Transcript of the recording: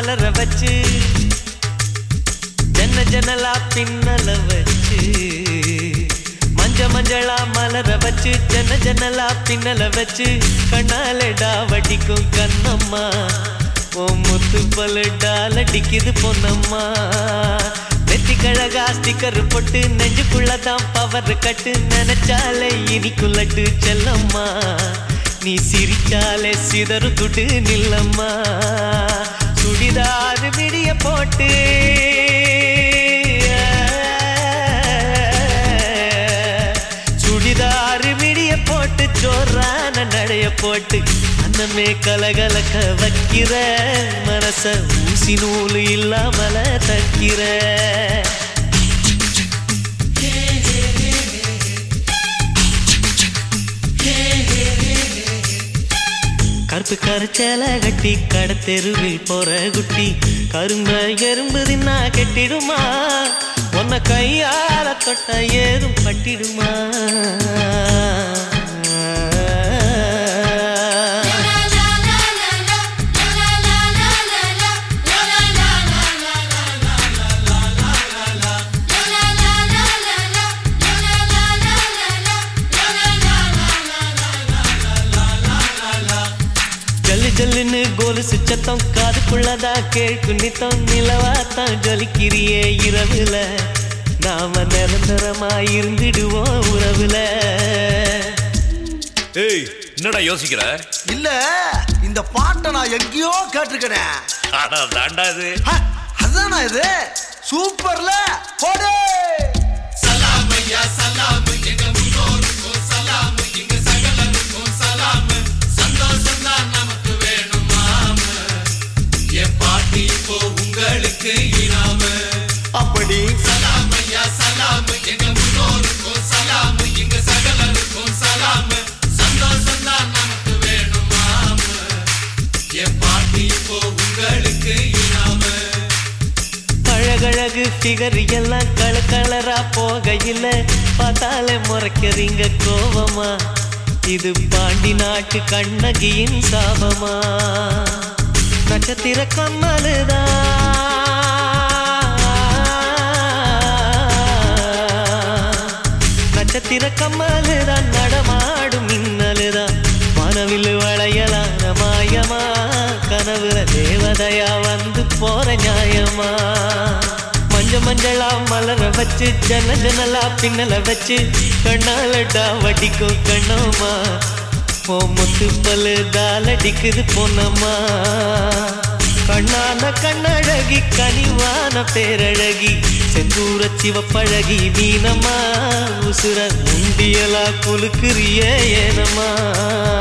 மலர வச்சு ஜன்ன ஜன்னலா பின்னல வச்சு மஞ்ச மஞ்சளா மலர வச்சு ஜன்ன ஜன்னலா பின்னல வச்சு கண்ணாலடா வடிக்கும் கண்ணம்மா ஓ முத்து பல்லடால் அடிக்குது பொன்னம்மா நெத்தி கழகா ஸ்டிக்கர் போட்டு நெஞ்சுக்குள்ளதான் பவர் கட்டு நினைச்சாலே இனிக்குள்ளட்டு செல்லம்மா நீ சிரிச்சாலே சிதறு துட்டு நில்லம்மா சுடிதார் விடிய போட்டு சுடிதார் விடிய போட்டு ஜோரான நடைய போட்டு அன்னமே கலகலக்க வைக்கிற மனச ஊசி நூல் இல்லாமல தக்கிற கருப்பு கரைச்சல கட்டி கடத்தெருவில் போற குட்டி கரும்ப எறும்பு தின்னா கெட்டிடுமா உன்னை கையால தொட்ட ஏதும் பட்டிடுமா ஜல்லு ஜல்லுன்னு கோலுசு சத்தம் காதுக்குள்ளதா கேட்கும் நித்தம் நிலவாத்தான் ஜொலிக்கிறியே இரவுல நாம நிரந்தரமா இருந்திடுவோம் உறவுல ஏய் என்னடா யோசிக்கிற இல்ல இந்த பாட்டை நான் எங்கேயோ கேட்டிருக்கிறேன் ஆனா தாண்டா இது ஹ, அதானா இது சூப்பர்ல போடு அப்படி அழகழகு ஃபிகர் எல்லாம் கல கலரா போகையில பார்த்தாலே முறைக்கிறீங்க கோவமா இது பாண்டி நாட்டு கண்ணகியின் சாபமா நட்சத்திர கம்மலுதான் நட்சத்திர கம்மலுதான் நடமாடும் மின்னலுதான் மனவில் வளையலான மாயமா கனவுல தேவதையா வந்து போற நியாயமா மஞ்ச மஞ்சளா மலர வச்சு ஜன ஜனலா பின்னல வச்சு கண்ணாலடா வடிக்கும் கண்ணம்மா ஓ முத்து பல்லு தாளடிக்குது பொன்னம்மா கண்ணான கண்ணழகி கனிவான பேரழகி செந்தூர சிவப்பழகி மீனம்மா உசுர உண்டியலா குலுக்குறிய ஏனம்மா